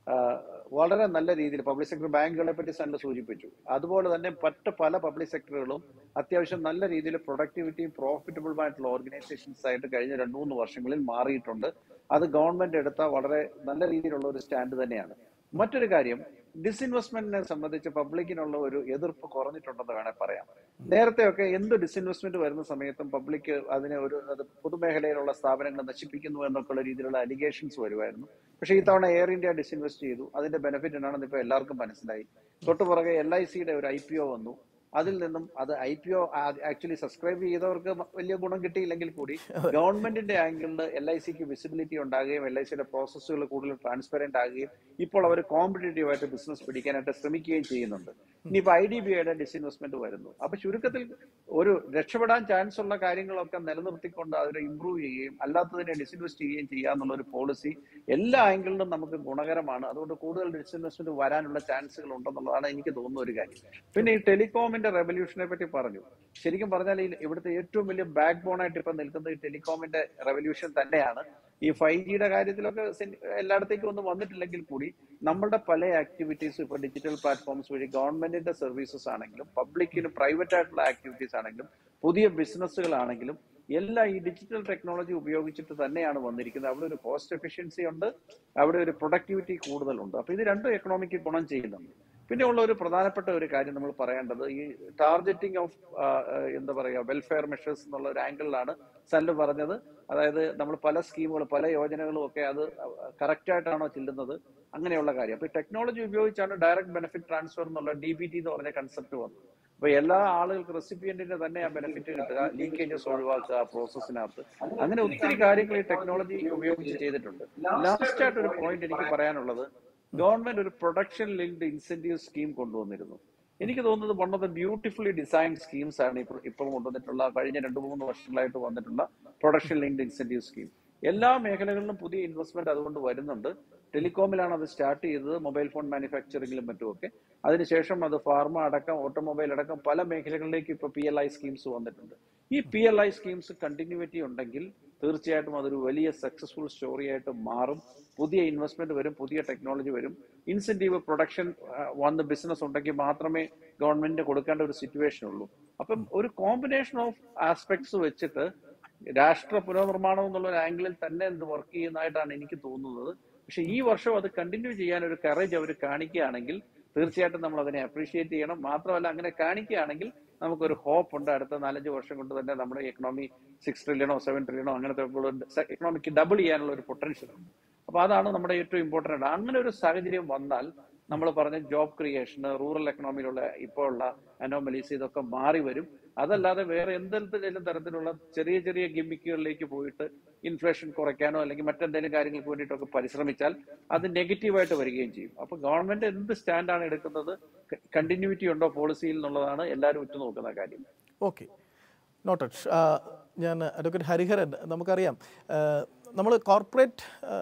ആ, വളരെ നല്ല രീതിയിൽ പബ്ലിക് സെക്ടർ ബാങ്കുകളെ പറ്റി സല്ല സൂചിപ്പിച്ചു അതുപോലെ തന്നെ മറ്റ് പല പബ്ലിക് സെക്ടറുകളും അത്യാവശ്യം നല്ല രീതിയിൽ പ്രൊഡക്ടിവിറ്റിയും പ്രോഫിറ്റബിളുമായിട്ടുള്ള ഓർഗനൈസേഷൻസ് ആയിട്ട് കഴിഞ്ഞ രണ്ട് മൂന്ന് വർഷങ്ങളിൽ മാറിയിട്ടുണ്ട് അത് ഗവൺമെന്റ് എടുത്ത വളരെ നല്ല രീതിയിലുള്ള ഒരു സ്റ്റാൻഡ് തന്നെയാണ് മറ്റൊരു കാര്യം ഡിസ്ഇൻവെസ്റ്റ്മെന്റിനെ സംബന്ധിച്ച് പബ്ലിക്കിനുള്ള ഒരു എതിർപ്പ് കുറഞ്ഞിട്ടുണ്ടെന്ന് വേണേൽ പറയാം നേരത്തെയൊക്കെ എന്ത് ഡിസ്ഇൻവെസ്റ്റ്മെന്റ് വരുന്ന സമയത്തും പബ്ലിക് അതിനെ ഒരു അത് പൊതുമേഖലയിലുള്ള സ്ഥാപനങ്ങൾ നശിപ്പിക്കുന്നു എന്നൊക്കെയുള്ള രീതിയിലുള്ള അലിഗേഷൻസ് വരുമായിരുന്നു പക്ഷേ ഈ തവണ എയർ ഇന്ത്യ ഡിസ്ഇൻവെസ്റ്റ് ചെയ്തു അതിന്റെ ബെനിഫിറ്റ് എന്താണെന്ന് ഇപ്പൊ എല്ലാവർക്കും മനസ്സിലായി തൊട്ടുപുറകെ എൽ ഐ സിയുടെ ഒരു ഐ പി ഒ വന്നു അതിൽ നിന്നും അത് I P O actually subscribe ചെയ്തവർക്ക് വലിയ ഗുണം കിട്ടിയില്ലെങ്കിൽ കൂടി ഗവൺമെന്റിന്റെ ആംഗിളിൽ എൽ ഐ സിക്ക് വിസിബിലിറ്റി ഉണ്ടാകുകയും എൽ ഐ സിയുടെ പ്രോസസ്സുകൾ കൂടുതൽ ട്രാൻസ്പെറന്റ് ആകുകയും ഇപ്പോൾ അവർ കോമ്പറ്റേറ്റീവ് ആയിട്ട് ബിസിനസ് പിടിക്കാനായിട്ട് ശ്രമിക്കുകയും ചെയ്യുന്നുണ്ട് ഇനിയിപ്പോ ഐ ഡി ബി ഐയുടെ ഡിസ്ഇൻവെസ്റ്റ്മെന്റ് വരുന്നു അപ്പൊ ചുരുക്കത്തിൽ ഒരു രക്ഷപ്പെടാൻ ചാൻസ് ഉള്ള കാര്യങ്ങളൊക്കെ നിലനിർത്തിക്കൊണ്ട് അതിനെ ഇമ്പ്രൂവ് ചെയ്യുകയും അല്ലാത്തതിനെ ഡിസ്ഇൻവെസ്റ്റ് ചെയ്യുകയും ചെയ്യാന്നുള്ള ഒരു പോളിസി എല്ലാ ആംഗിളിലും നമുക്ക് ഗുണകരമാണ് അതുകൊണ്ട് കൂടുതൽ ഡിസ്ഇൻവെസ്റ്റ്മെന്റ് വരാനുള്ള ചാൻസുകൾ ഉണ്ടെന്നുള്ളതാണ് എനിക്ക് തോന്നുന്ന ഒരു കാര്യം പിന്നെ ഈ ടെലികോമിന്റെ റെവല്യൂഷനെ പറ്റി പറഞ്ഞു ശരിക്കും പറഞ്ഞാൽ ഈ ഇവിടുത്തെ ഏറ്റവും വലിയ ബാക്ക് ബോൺ ആയിട്ട് ഇപ്പൊ നിൽക്കുന്നത് ഈ ടെലികോമിന്റെ റെവല്യൂഷൻ തന്നെയാണ് ഈ ഫൈവ് ജിയുടെ കാര്യത്തിലൊക്കെ സെൻ- എല്ലായിടത്തേക്കും ഒന്നും വന്നിട്ടില്ലെങ്കിൽ കൂടി നമ്മളുടെ പല ആക്ടിവിറ്റീസും ഇപ്പൊ ഡിജിറ്റൽ പ്ലാറ്റ്ഫോംസ് വഴി ഗവൺമെന്റിന്റെ സർവീസസ് ആണെങ്കിലും പബ്ലിക്കിന് പ്രൈവറ്റ് ആയിട്ടുള്ള ആക്ടിവിറ്റീസ് ആണെങ്കിലും പുതിയ ബിസിനസ്സുകളാണെങ്കിലും എല്ലാം ഈ ഡിജിറ്റൽ ടെക്നോളജി ഉപയോഗിച്ചിട്ട് തന്നെയാണ് വന്നിരിക്കുന്നത് അവിടെ ഒരു കോസ്റ്റ് എഫിഷ്യൻസി ഉണ്ട് അവിടെ ഒരു പ്രൊഡക്ടിവിറ്റി കൂടുതലുണ്ട് അപ്പൊ ഇത് രണ്ടും എക്കണോമിക്ക് ഗുണം ചെയ്യുന്നുണ്ട് പിന്നെ ഉള്ള ഒരു പ്രധാനപ്പെട്ട ഒരു കാര്യം നമ്മൾ പറയേണ്ടത് ഈ ടാർഗറ്റിംഗ് ഓഫ് എന്താ പറയുക വെൽഫെയർ മെഷേഴ്സ് എന്നുള്ള ഒരു ആംഗിളിലാണ് സല്ല് പറഞ്ഞത് അതായത് നമ്മൾ പല സ്കീമുകളും പല യോജനകളും ഒക്കെ അത് കറക്റ്റ് ആയിട്ടാണോ ചെല്ലുന്നത് അങ്ങനെയുള്ള കാര്യം അപ്പൊ ടെക്നോളജി ഉപയോഗിച്ചാണ് ഡയറക്ട് ബെനിഫിറ്റ് ട്രാൻസ്ഫർ എന്നുള്ള ഡി ബി ടി എന്ന് പറഞ്ഞ കൺസെപ്റ്റ് വന്നത് അപ്പൊ എല്ലാ ആളുകൾക്ക് റെസിപ്പിയന്റിന് തന്നെ ആ ബെനിഫിറ്റ് കിട്ടുക ലീക്കേജസ് ഒഴിവാക്കുക പ്രോസസ്സിനകത്ത് അങ്ങനെ ഒത്തിരി കാര്യങ്ങൾ ഈ ടെക്നോളജി ഉപയോഗിച്ച് ചെയ്തിട്ടുണ്ട് ലാസ്റ്റ് ആയിട്ട് ഒരു പോയിന്റ് എനിക്ക് പറയാനുള്ളത് ഗവൺമെന്റ് ഒരു പ്രൊഡക്ഷൻ ലിങ്ക്ഡ് ഇൻസെന്റീവ് സ്കീം കൊണ്ടുവന്നിരുന്നു എനിക്ക് തോന്നുന്നത് one of the beautifully design schemes ആണ് ഇപ്പോൾ ഇപ്പോൾ കൊണ്ടുവന്നിട്ടുള്ള കഴിഞ്ഞ രണ്ട് മൂന്ന് വർഷങ്ങളായിട്ട് വന്നിട്ടുള്ള പ്രൊഡക്ഷൻ ലിങ്ക്ഡ് ഇൻസെന്റീവ് സ്കീം എല്ലാ മേഖലകളിലും പുതിയ ഇൻവെസ്റ്റ്മെന്റ് അതുകൊണ്ട് വരുന്നുണ്ട് ടെലികോമിലാണ് അത് സ്റ്റാർട്ട് ചെയ്തത് മൊബൈൽ ഫോൺ മാനുഫാക്ചറിംഗിലും മറ്റുമൊക്കെ അതിനുശേഷം അത് ഫാർമ അടക്കം ഓട്ടോമൊബൈൽ അടക്കം പല മേഖലകളിലേക്ക് ഇപ്പോൾ പി എൽ ഐ സ്കീംസ് വന്നിട്ടുണ്ട് ഈ P L I schemes continuity ഉണ്ടെങ്കിൽ തീർച്ചയായിട്ടും അതൊരു വലിയ സക്സസ്ഫുൾ സ്റ്റോറി ആയിട്ട് മാറും പുതിയ ഇൻവെസ്റ്റ്മെന്റ് വരും പുതിയ ടെക്നോളജി വരും ഇൻസെന്റീവ് പ്രൊഡക്ഷൻ വന്ന് ബിസിനസ് ഉണ്ടെങ്കിൽ മാത്രമേ ഗവൺമെന്റിന് കൊടുക്കേണ്ട ഒരു സിറ്റുവേഷൻ ഉള്ളൂ അപ്പം ഒരു കോമ്പിനേഷൻ ഓഫ് ആസ്പെക്ട്സ് വെച്ചിട്ട് രാഷ്ട്ര പുനർനിർമ്മാണം എന്നുള്ള ഒരു ആംഗിളിൽ തന്നെ ഇത് വർക്ക് ചെയ്യുന്നതായിട്ടാണ് എനിക്ക് തോന്നുന്നത് പക്ഷെ ഈ വർഷം അത് കണ്ടിന്യൂ ചെയ്യാൻ ഒരു കറേജ് അവർ കാണിക്കുകയാണെങ്കിൽ തീർച്ചയായിട്ടും നമ്മൾ അതിനെ അപ്രീഷിയേറ്റ് ചെയ്യണം മാത്രമല്ല അങ്ങനെ കാണിക്കുകയാണെങ്കിൽ നമുക്കൊരു ഹോപ്പ് ഉണ്ട് അടുത്ത നാലഞ്ച് വർഷം കൊണ്ട് തന്നെ നമ്മുടെ എക്കണോമി സിക്സ് ട്രില്യണോ സെവൻ ട്രില്യണോ അങ്ങനത്തെ എക്കണോമിക്ക് ഡബിൾ ചെയ്യാനുള്ള ഒരു പൊട്ടൻഷ്യൽ ഉണ്ട് അപ്പൊ അതാണ് നമ്മുടെ ഏറ്റവും ഇമ്പോർട്ടന്റ് അങ്ങനെ ഒരു സാഹചര്യം വന്നാൽ നമ്മൾ പറഞ്ഞ ജോബ് ക്രിയേഷന് റൂറൽ എക്കണോമിയിലുള്ള ഇപ്പോൾ ഉള്ള അനോമലീസ് ഇതൊക്കെ മാറി വരും അതല്ലാതെ വേറെ എന്തെങ്കിലും തരത്തിലുള്ള ചെറിയ ചെറിയ ഗിമ്മിക്കുകളിലേക്ക് പോയിട്ട് ഇൻഫ്ലേഷൻ കുറയ്ക്കാനോ അല്ലെങ്കിൽ മറ്റെന്തെങ്കിലും കാര്യങ്ങൾക്ക് വേണ്ടിയിട്ടൊക്കെ പരിശ്രമിച്ചാൽ അത് നെഗറ്റീവായിട്ട് വരികയും ചെയ്യും അപ്പൊ ഗവൺമെന്റ് എന്ത് സ്റ്റാൻഡാണ് എടുക്കുന്നത് കണ്ടിന്യൂറ്റി ഉണ്ടോ പോളിസിയിൽ എന്നുള്ളതാണ് എല്ലാവരും ഉറ്റുനോക്കുന്ന കാര്യം ഓക്കെ നോട്ടഡ് ഞാൻ അഡ്വക്കേറ്റ് ഹരിഹരൻ നമുക്കറിയാം നമ്മൾ കോർപ്പറേറ്റ്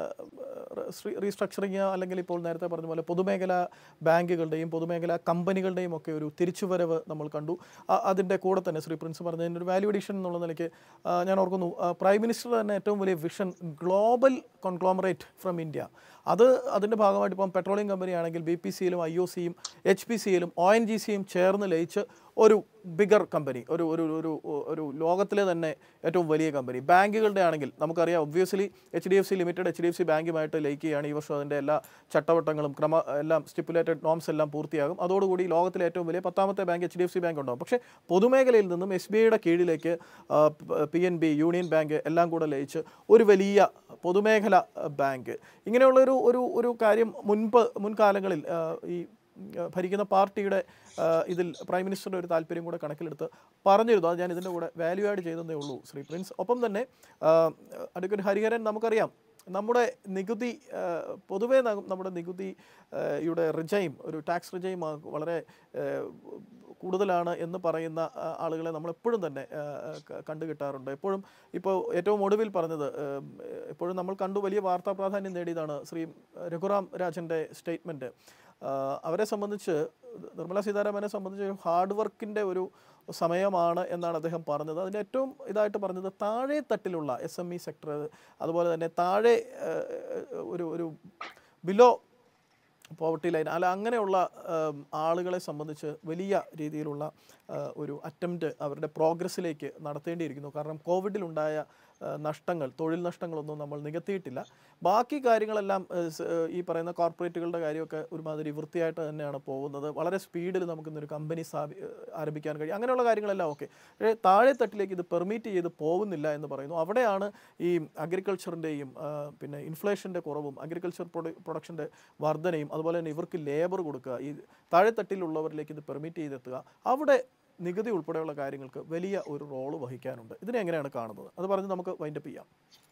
റീസ്ട്രക്ചറിങ് അല്ലെങ്കിൽ ഇപ്പോൾ നേരത്തെ പറഞ്ഞ പോലെ പൊതുമേഖലാ ബാങ്കുകളുടെയും പൊതുമേഖലാ കമ്പനികളുടെയും ഒക്കെ ഒരു തിരിച്ചുവരവ് നമ്മൾ കണ്ടു ആ, അതിൻ്റെ കൂടെ തന്നെ ശ്രീ പ്രിൻസ് പറഞ്ഞതിൻ്റെ ഒരു വാല്യൂ അഡീഷൻ എന്നുള്ള നിലയ്ക്ക് ആ, ഞാൻ ഓർക്കുന്നു ആ, പ്രൈം മിനിസ്റ്റർ തന്നെ ഏറ്റവും വലിയ vision global conglomerate from India അത് അതിൻ്റെ ഭാഗമായിട്ട് ഇപ്പം പെട്രോളിയം കമ്പനി ആണെങ്കിൽ ബി പി സിയിലും ഐ ഒ സിയും എച്ച് പി സിയിലും ഒ എൻ ജി സിയും ചേർന്ന് ലയിച്ച് ഒരു ബിഗർ കമ്പനി ഒരു ഒരു ഒരു ഒരു ലോകത്തിലെ തന്നെ ഏറ്റവും വലിയ കമ്പനി ബാങ്കുകളുടെ ആണെങ്കിൽ നമുക്കറിയാം obviously H D F C limited H D F C ബാങ്കുമായിട്ട് ലയിക്കുകയാണ് ഈ വർഷം അതിൻ്റെ എല്ലാ ചട്ടവട്ടങ്ങളും ക്രമ എല്ലാം സ്റ്റിപ്പുലേറ്റഡ് നോംസ് എല്ലാം പൂർത്തിയാകും അതോടുകൂടി ലോകത്തിലെ ഏറ്റവും വലിയ പത്താമത്തെ bank H D F C bank ഉണ്ടാകും പക്ഷേ പൊതുമേഖലയിൽ നിന്നും എസ് ബി ഐയുടെ കീഴിലേക്ക് P N B union bank എല്ലാം കൂടെ ലയിച്ച് ഒരു വലിയ പൊതുമേഖല ആ, ബാങ്ക് ഇങ്ങനെയുള്ളൊരു ഒരു ഒരു കാര്യം മുൻപ് മുൻകാലങ്ങളിൽ ആ, ഈ ഉം, ഭരിക്കുന്ന പാർട്ടിയുടെ ആ, ഇതിൽ പ്രൈം മിനിസ്റ്ററുടെ ഒരു താല്പര്യം കൂടെ കണക്കിലെടുത്ത് പറഞ്ഞിരുന്നു അത് ഞാൻ ഇതിൻ്റെ കൂടെ വാല്യൂ ആഡ് ചെയ്തതേ ഉള്ളൂ ശ്രീ പ്രിൻസ് ഒപ്പം തന്നെ ആ, അഡ്വക്കേറ്റ് ഹരിഹരൻ നമുക്കറിയാം നമ്മുടെ നികുതി ആ, പൊതുവേ ന- നമ്മുടെ നികുതി ആ, യുടെ റിജൈം ഒരു ടാക്സ് റിജൈം വളരെ ആ, കൂടുതലാണ് എന്ന് പറയുന്ന ആ, ആളുകളെ നമ്മൾ എപ്പോഴും തന്നെ ആ, ക- കണ്ടു കിട്ടാറുണ്ട് എപ്പോഴും ഇപ്പോൾ ഏറ്റവും ഒടുവിൽ പറഞ്ഞത് ഉം, എപ്പോഴും നമ്മൾ കണ്ടു വലിയ വാർത്താ പ്രാധാന്യം നേടിയതാണ് ശ്രീ രഘുറാം രാജൻ്റെ സ്റ്റേറ്റ്മെൻറ്റ് അവരെ സംബന്ധിച്ച് നിർമ്മല സീതാരാമനെ സംബന്ധിച്ച് ഒരു ഹാർഡ് വർക്കിൻ്റെ ഒരു സമയമാണ് എന്നാണ് അദ്ദേഹം പറഞ്ഞത് അതിൻ്റെ ഏറ്റവും ഇതായിട്ട് പറഞ്ഞത് താഴെ തട്ടിലുള്ള എസ് എം ഇ സെക്ടർ അതുപോലെ തന്നെ താഴെ ഏഹ്, ഒരു ഒരു ബിലോ പോവർട്ടി ലൈൻ അല്ല അങ്ങനെയുള്ള ആം, ആളുകളെ സംബന്ധിച്ച് വലിയ രീതിയിലുള്ള ആ, ഒരു അറ്റംപ്റ്റ് അവരുടെ പ്രോഗ്രസ്സിലേക്ക് നടത്തേണ്ടിയിരിക്കുന്നു കാരണം കോവിഡിലുണ്ടായ ആ, നഷ്ടങ്ങൾ തൊഴിൽ നഷ്ടങ്ങളൊന്നും നമ്മൾ നികത്തിയിട്ടില്ല ബാക്കി കാര്യങ്ങളെല്ലാം ആ, സ്- ആ, ഈ പറയുന്ന കോർപ്പറേറ്റുകളുടെ കാര്യമൊക്കെ ഒരുമാതിരി വൃത്തിയായിട്ട് തന്നെയാണ് പോകുന്നത് വളരെ സ്പീഡിൽ നമുക്ക് ഇന്നൊരു കമ്പനി സ്ഥാപി ആരംഭിക്കാൻ കഴിയും അങ്ങനെയുള്ള കാര്യങ്ങളെല്ലാം ഓക്കെ പക്ഷേ താഴെ തട്ടിലേക്ക് ഇത് പെർമിറ്റ് ചെയ്ത് പോകുന്നില്ല എന്ന് പറയുന്നു അവിടെയാണ് ഈ അഗ്രികൾച്ചറിൻ്റെയും പിന്നെ ഇൻഫ്ലേഷൻ്റെ കുറവും അഗ്രികൾച്ചർ പ്രൊഡക്ഷൻ്റെ വർധനയും അതുപോലെ തന്നെ ഇവർക്ക് ലേബർ കൊടുക്കുക ഈ താഴെത്തട്ടിലുള്ളവരിലേക്ക് ഇത് പെർമിറ്റ് ചെയ്തെത്തുക അവിടെ നികുതി ഉൾപ്പെടെയുള്ള കാര്യങ്ങൾക്ക് വലിയ ഒരു റോള് വഹിക്കാനുണ്ട് ഇതിനെ എങ്ങനെയാണ് കാണുന്നത് അത് പറഞ്ഞ് നമുക്ക് വൈൻഡപ്പ് ചെയ്യാം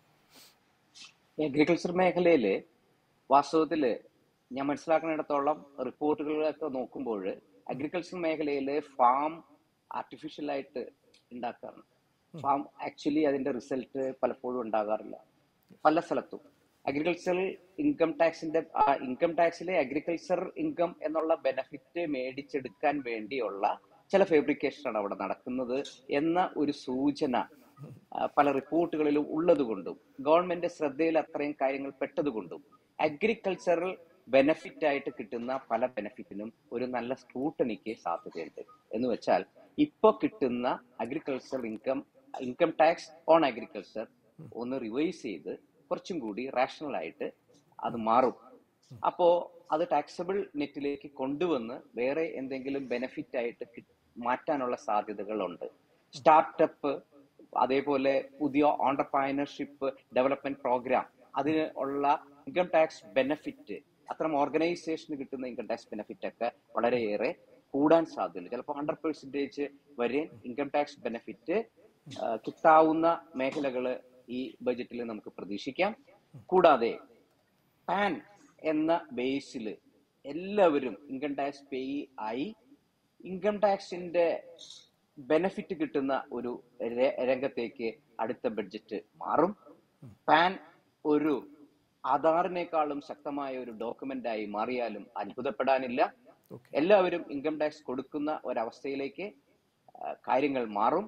അഗ്രികൾച്ചർ മേഖലയില് വാസ്തവത്തില് ഞാൻ മനസ്സിലാക്കുന്നിടത്തോളം റിപ്പോർട്ടുകളൊക്കെ നോക്കുമ്പോൾ അഗ്രികൾച്ചർ മേഖലയില് ഫാം ആർട്ടിഫിഷ്യലായിട്ട് ഉണ്ടാക്കാറ് ഫാം ആക്ച്വലി അതിന്റെ റിസൾട്ട് പലപ്പോഴും ഉണ്ടാകാറില്ല പല സ്ഥലത്തും അഗ്രികൾച്ചറൽ ഇൻകം ടാക്സിന്റെ ഇൻകം ടാക്സിലെ അഗ്രികൾച്ചർ ഇൻകം എന്നുള്ള ബെനഫിറ്റ് മേടിച്ചെടുക്കാൻ വേണ്ടിയുള്ള ചില ഫാബ്രിക്കേഷനാണ് അവിടെ നടക്കുന്നത് എന്ന ഒരു സൂചന ആ, പല റിപ്പോർട്ടുകളിലും ഉള്ളതുകൊണ്ടും ഗവൺമെന്റ് ശ്രദ്ധയിൽ അത്രയും കാര്യങ്ങൾ പെട്ടതുകൊണ്ടും അഗ്രികൾച്ചറൽ ബെനഫിറ്റ് ആയിട്ട് കിട്ടുന്ന പല ബെനഫിറ്റിനും ഒരു നല്ല സ്ക്രൂട്ടണിക്ക് സാധ്യതയുണ്ട് എന്ന് വെച്ചാൽ ഇപ്പൊ കിട്ടുന്ന agriculture income income tax on agriculture ഒന്ന് റിവൈസ് ചെയ്ത് കുറച്ചും കൂടി റാഷണൽ ആയിട്ട് അത് മാറും അപ്പോ അത് ടാക്സബിൾ നെറ്റിലേക്ക് കൊണ്ടുവന്ന് വേറെ എന്തെങ്കിലും ബെനിഫിറ്റ് ആയിട്ട് കി- മാറ്റാനുള്ള സാധ്യതകളുണ്ട് സ്റ്റാർട്ടപ്പ് അതേപോലെ പുതിയ ഓണ്ടർപ്രൈനർഷിപ്പ് ഡെവലപ്മെന്റ് പ്രോഗ്രാം അതിന് ഉള്ള ഇൻകം ടാക്സ് ബെനിഫിറ്റ് അത്തരം ഓർഗനൈസേഷന് കിട്ടുന്ന ഇൻകം ടാക്സ് ബെനിഫിറ്റ് ഒക്കെ വളരെയേറെ കൂടാൻ സാധ്യതയുണ്ട് ചിലപ്പോൾ ഹൺഡ്രഡ് പെർസെന്റേജ് വരെ ഇൻകം ടാക്സ് ബെനിഫിറ്റ് കിട്ടാവുന്ന മേഖലകള് ഈ ബജറ്റിൽ നമുക്ക് പ്രതീക്ഷിക്കാം കൂടാതെ പാൻ എന്ന ബേസിൽ എല്ലാവരും ഇൻകം ടാക്സ് പേ ആയി ഇൻകം ടാക്സിന്റെ ബെനിഫിറ്റ് കിട്ടുന്ന ഒരു ര- രംഗത്തേക്ക് അടുത്ത ബഡ്ജറ്റ് മാറും പാൻ ഒരു ആധാറിനേക്കാളും ശക്തമായ ഒരു ഡോക്യുമെന്റ് ആയി മാറിയാലും അത്ഭുതപ്പെടാനില്ല എല്ലാവരും ഇൻകം ടാക്സ് കൊടുക്കുന്ന ഒരവസ്ഥയിലേക്ക് ആ, കാര്യങ്ങൾ മാറും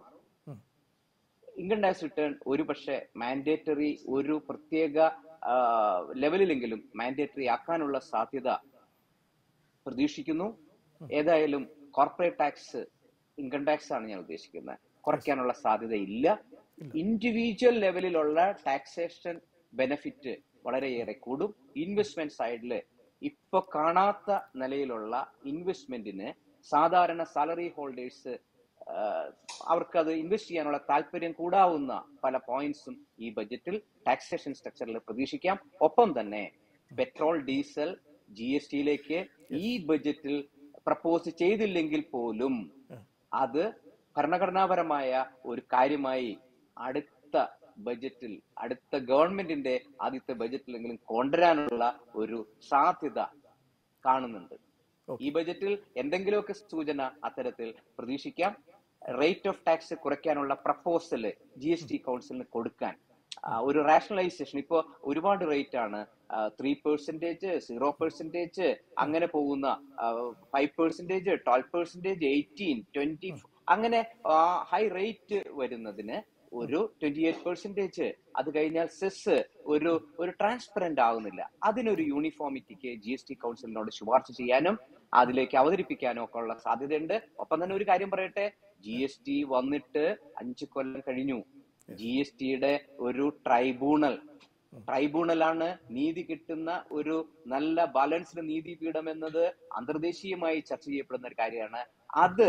ഇൻകം ടാക്സ് റിട്ടേൺ ഒരു പക്ഷേ മാൻഡേറ്ററി ഒരു പ്രത്യേക ആ, ലെവലിലെങ്കിലും മാൻഡേറ്ററി ആക്കാനുള്ള സാധ്യത പ്രതീക്ഷിക്കുന്നു ഏതായാലും കോർപ്പറേറ്റ് ടാക്സ് ഇൻകം ടാക്സ് ആണ് ഞാൻ ഉദ്ദേശിക്കുന്നത് കുറയ്ക്കാനുള്ള സാധ്യത ഇല്ല ഇൻഡിവിജ്വൽ ലെവലിലുള്ള ടാക്സേഷൻ ബെനിഫിറ്റ് വളരെയേറെ കൂടും ഇൻവെസ്റ്റ്മെന്റ് സൈഡില് ഇപ്പൊ കാണാത്ത നിലയിലുള്ള ഇൻവെസ്റ്റ്മെന്റിന് സാധാരണ സാലറി ഹോൾഡേഴ്സ് അവർക്ക് അത് ഇൻവെസ്റ്റ് ചെയ്യാനുള്ള താല്പര്യം കൂടാവുന്ന പല പോയിന്റ്സും ഈ ബജറ്റിൽ ടാക്സേഷൻ സ്ട്രക്ചറിൽ പ്രതീക്ഷിക്കാം ഒപ്പം തന്നെ പെട്രോൾ ഡീസൽ ജി എസ് ടിയിലേക്ക് ഈ ബജറ്റിൽ പ്രപ്പോസ് ചെയ്തില്ലെങ്കിൽ പോലും അത് ഭരണഘടനാപരമായ ഒരു കാര്യമായി അടുത്ത ബജറ്റിൽ അടുത്ത ഗവൺമെന്റിന്റെ ആദ്യത്തെ ബജറ്റിലെങ്കിലും കൊണ്ടുവരാനുള്ള ഒരു സാധ്യത കാണുന്നുണ്ട് ഈ ബജറ്റിൽ എന്തെങ്കിലുമൊക്കെ സൂചന അത്തരത്തിൽ പ്രതീക്ഷിക്കാം റേറ്റ് ഓഫ് ടാക്സ് കുറയ്ക്കാനുള്ള പ്രപ്പോസൽ ജി എസ് ടി കൗൺസിലിന് കൊടുക്കാൻ ആ, ഒരു റാഷണലൈസേഷൻ ഇപ്പോ ഒരുപാട് റേറ്റ് ആണ് ത്രീ പെർസെന്റേജ് സീറോ പെർസെന്റേജ് അങ്ങനെ പോകുന്ന five percentage twelve percentage eighteen twenty അങ്ങനെ ഹൈ റേറ്റ് വരുന്നതിന് ഒരു ട്വന്റി എയ്റ്റ് പെർസെന്റേജ് അത് കഴിഞ്ഞാൽ സെസ് ഒരു ഒരു ട്രാൻസ്പെറന്റ് ആവുന്നില്ല അതിനൊരു യൂണിഫോമിറ്റിക്ക് ജി എസ് ടി കൗൺസിലിനോട് ശുപാർശ ചെയ്യാനും അതിലേക്ക് അവതരിപ്പിക്കാനും ഒക്കെ ഉള്ള സാധ്യതയുണ്ട് ഒപ്പം തന്നെ ഒരു കാര്യം പറയട്ടെ ജി എസ് ടി വന്നിട്ട് അഞ്ച് കൊല്ലം കഴിഞ്ഞു ജി എസ് ടിയുടെ ഒരു ട്രൈബ്യൂണൽ ട്രൈബ്യൂണലാണ് നീതി കിട്ടുന്ന ഒരു നല്ല ബാലൻസ്ഡ് നീതിപീഠം എന്നത് അന്തർദേശീയമായി ചർച്ച ചെയ്യപ്പെടുന്ന ഒരു കാര്യമാണ് അത്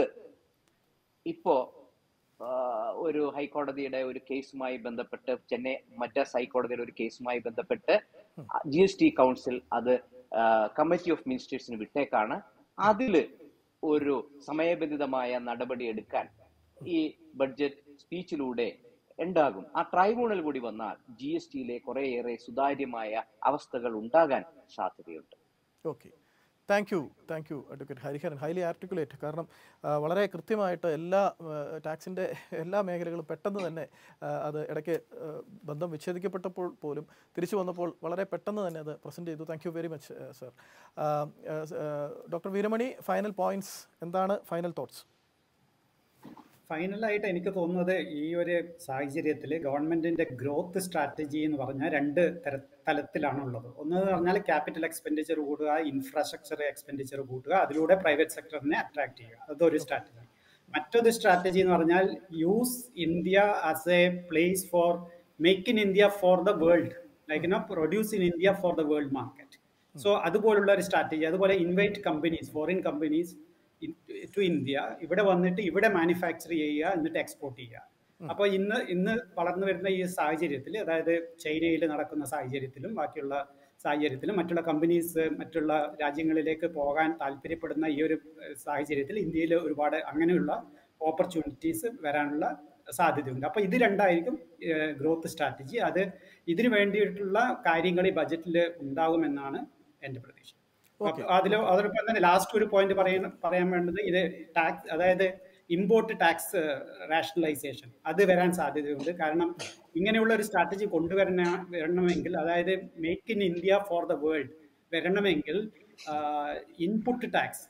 ഇപ്പോ ആ, ഒരു ഹൈക്കോടതിയുടെ ഒരു കേസുമായി ബന്ധപ്പെട്ട് ചെന്നൈ മദ്രാസ് ഹൈക്കോടതിയുടെ ഒരു കേസുമായി ബന്ധപ്പെട്ട് ജി എസ് ടി കൗൺസിൽ അത് കമ്മിറ്റി ഓഫ് മിനിസ്റ്റേഴ്സിന് വിട്ടേക്കാണ് അതില് ഒരു സമയബന്ധിതമായ നടപടി എടുക്കാൻ ഈ ബഡ്ജറ്റ് സ്പീച്ചിലൂടെ ഉണ്ടാകും ആ ട്രൈബ്യൂണൽ കൂടി വന്നാൽ ജി എസ് ടിയിലെ കുറേയേറെ സുതാര്യമായ അവസ്ഥകൾ ഉണ്ടാകാൻ സാധ്യതയുണ്ട് okay thank you thank you advocate Hariharan highly articulate കാരണം ആ, വളരെ കൃത്യമായിട്ട് എല്ലാ ടാക്സിൻ്റെ എല്ലാ മേഖലകളും പെട്ടെന്ന് തന്നെ ആ, അത് ഇടയ്ക്ക് ആ, ബന്ധം വിച്ഛേദിക്കപ്പെട്ടപ്പോൾ പോലും തിരിച്ചു വന്നപ്പോൾ വളരെ പെട്ടെന്ന് തന്നെ അത് പ്രസൻറ്റ് ചെയ്തു thank you very much sir doctor Veeramani final points എന്താണ് ഫൈനൽ തോട്ട്സ് ഫൈനലായിട്ട് എനിക്ക് തോന്നുന്നത് ഈ ഒരു സാഹചര്യത്തിൽ ഗവൺമെന്റിന്റെ ഗ്രോത്ത് സ്ട്രാറ്റജി എന്ന് പറഞ്ഞാൽ രണ്ട് തര തലത്തിലാണുള്ളത് ഒന്ന് പറഞ്ഞാൽ ക്യാപിറ്റൽ എക്സ്പെൻഡിച്ചർ കൂടുക ഇൻഫ്രാസ്ട്രക്ചർ എക്സ്പെൻഡിച്ചർ കൂട്ടുക അതിലൂടെ പ്രൈവറ്റ് സെക്ടറിനെ അട്രാക്ട് ചെയ്യുക അതൊരു സ്ട്രാറ്റജി മറ്റൊരു സ്ട്രാറ്റജി എന്ന് പറഞ്ഞാൽ use India as a place for make in India for the world like no produce in India for the world market so അതുപോലുള്ള ഒരു സ്ട്രാറ്റജി അതുപോലെ invite companies foreign companies to India ഇവിടെ വന്നിട്ട് ഇവിടെ manufacture ചെയ്യുക എന്നിട്ട് എക്സ്പോർട്ട് ചെയ്യുക അപ്പോൾ ഇന്ന് ഇന്ന് വളർന്നു വരുന്ന ഈ സാഹചര്യത്തിൽ അതായത് ചൈനയിൽ നടക്കുന്ന സാഹചര്യത്തിലും ബാക്കിയുള്ള സാഹചര്യത്തിലും മറ്റുള്ള കമ്പനീസ് മറ്റുള്ള രാജ്യങ്ങളിലേക്ക് പോകാൻ താല്പര്യപ്പെടുന്ന ഈ ഒരു ഏഹ്, സാഹചര്യത്തിൽ ഇന്ത്യയിൽ ഒരുപാട് അങ്ങനെയുള്ള ഓപ്പർച്യൂണിറ്റീസ് വരാനുള്ള സാധ്യതയുണ്ട് അപ്പോൾ ഇത് രണ്ടായിരിക്കും ഗ്രോത്ത് സ്ട്രാറ്റജി അത് ഇതിനു വേണ്ടിയിട്ടുള്ള കാര്യങ്ങൾ ഈ ബജറ്റിൽ ഉണ്ടാകുമെന്നാണ് എൻ്റെ പ്രതീക്ഷ അതിൽ അതോടൊപ്പം തന്നെ ലാസ്റ്റ് ഒരു പോയിന്റ് പറയാൻ പറയാൻ വേണ്ടത് ഇത് ടാക്സ് അതായത് ഇമ്പോർട്ട് ടാക്സ് റാഷണലൈസേഷൻ അത് വരാൻ സാധ്യതയുണ്ട് കാരണം ഇങ്ങനെയുള്ള ഒരു സ്ട്രാറ്റജി കൊണ്ടുവരണ വരണമെങ്കിൽ അതായത് make in India for the world വരണമെങ്കിൽ input tax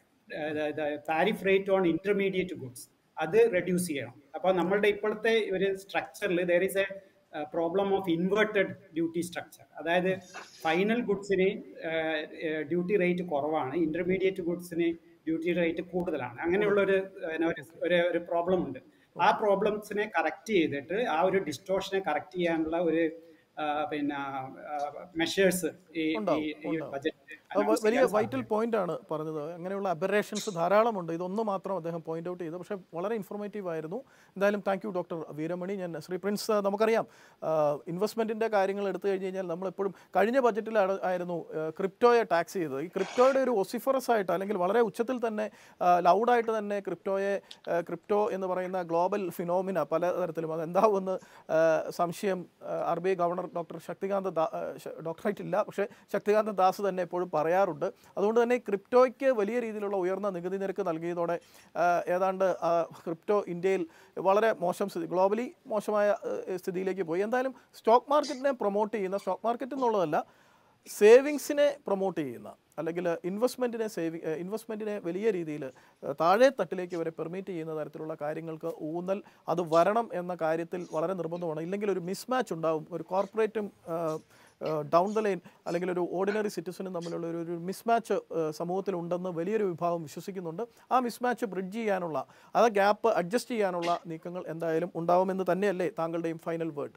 tariff rate on intermediate goods അത് റെഡ്യൂസ് ചെയ്യണം അപ്പോൾ നമ്മളുടെ ഇപ്പോഴത്തെ ഒരു സ്ട്രക്ചറിൽ there is a problem of inverted duty structure അതായത് ഫൈനൽ ഗുഡ്സിന് ഡ്യൂട്ടി റേറ്റ് കുറവാണ് ഇന്റർമീഡിയറ്റ് ഗുഡ്സിന് ഡ്യൂട്ടി റേറ്റ് കൂടുതലാണ് അങ്ങനെയുള്ള ഒരു പിന്നെ ഒരു- ഒരു ഒരു പ്രോബ്ലം ഉണ്ട് ആ പ്രോബ്ലംസിനെ കറക്റ്റ് ചെയ്തിട്ട് ആ ഒരു ഡിസ്റ്റോഷനെ കറക്റ്റ് ചെയ്യാനുള്ള ഒരു ആ, പിന്നെ മെഷേഴ്സ് ഈ ബജറ്റ് അത് വ- വലിയ വൈറ്റൽ പോയിന്റ് ആണ് പറഞ്ഞത് അങ്ങനെയുള്ള അബറേഷൻസ് ധാരാളമുണ്ട് ഇതൊന്ന് മാത്രം അദ്ദേഹം പോയിന്റ് ഔട്ട് ചെയ്തു പക്ഷേ വളരെ ഇൻഫോർമേറ്റീവ് ആയിരുന്നു എന്തായാലും താങ്ക് യു ഡോക്ടർ വീരമണി ഞാൻ ശ്രീ പ്രിൻസ് ആ, നമുക്കറിയാം ഇൻവെസ്റ്റ്മെൻറ്റിൻ്റെ കാര്യങ്ങൾ എടുത്തു കഴിഞ്ഞ് കഴിഞ്ഞാൽ നമ്മളെപ്പോഴും കഴിഞ്ഞ ബജറ്റിൽ ആയിരുന്നു ക്രിപ്റ്റോയെ ടാക്സ് ചെയ്തത് ഈ ക്രിപ്റ്റോയുടെ ഒരു ഒസിഫറസ് ആയിട്ട് അല്ലെങ്കിൽ വളരെ ഉച്ചത്തിൽ തന്നെ ലൗഡായിട്ട് തന്നെ ക്രിപ്റ്റോയെ ക്രിപ്റ്റോ എന്ന് പറയുന്ന ഗ്ലോബൽ ഫിനോമിന പലതരത്തിലും അത് എന്താവുമെന്ന് ആ, സംശയം R B I governor doctor Shaktikanta ദാ ഡോക്ടറേറ്റ് ഇല്ല പക്ഷേ ശക്തികാന്ത ദാസ് തന്നെ എപ്പോഴും പറയാറുണ്ട് അതുകൊണ്ട് തന്നെ ക്രിപ്റ്റോയ്ക്ക് വലിയ രീതിയിലുള്ള ഉയർന്ന നികുതി നിരക്ക് നൽകിയതോടെ ആ, ഏതാണ്ട് ആ, ക്രിപ്റ്റോ ഇന്ത്യയിൽ വളരെ മോശം സ്ഥിതി ഗ്ലോബലി മോശമായ ആ, സ്ഥിതിയിലേക്ക് പോയി എന്തായാലും സ്റ്റോക്ക് മാർക്കറ്റിനെ പ്രൊമോട്ട് ചെയ്യുന്ന സ്റ്റോക്ക് മാർക്കറ്റ് എന്നുള്ളതല്ല സേവിങ്സിനെ പ്രൊമോട്ട് ചെയ്യുന്ന അല്ലെങ്കിൽ ഇൻവെസ്റ്റ്മെൻറ്റിനെ സേവി ഇൻവെസ്റ്റ്മെൻറ്റിനെ വലിയ രീതിയിൽ താഴെ തട്ടിലേക്ക് വരെ പെർമിറ്റ് ചെയ്യുന്ന തരത്തിലുള്ള കാര്യങ്ങൾക്ക് ഊന്നൽ അത് വരണം എന്ന കാര്യത്തിൽ വളരെ നിർബന്ധമാണ് ഇല്ലെങ്കിൽ ഒരു മിസ്മാച്ച് ഉണ്ടാവും ഒരു കോർപ്പറേറ്റും ഡൗൺ ദ ലൈൻ അല്ലെങ്കിൽ ഒരു ഓർഡിനറി സിറ്റിസനും തമ്മിലുള്ള ഒരു ഒരു മിസ്മാച്ച് സമൂഹത്തിലുണ്ടെന്ന് വലിയൊരു വിഭാഗം വിശ്വസിക്കുന്നുണ്ട് ആ മിസ്മാച്ച് ബ്രിഡ്ജ് ചെയ്യാനുള്ള ആ ഗ്യാപ്പ് അഡ്ജസ്റ്റ് ചെയ്യാനുള്ള നീക്കങ്ങൾ എന്തായാലും ഉണ്ടാവുമെന്ന് തന്നെയല്ലേ താങ്കളുടെയും ഫൈനൽ വേർഡ്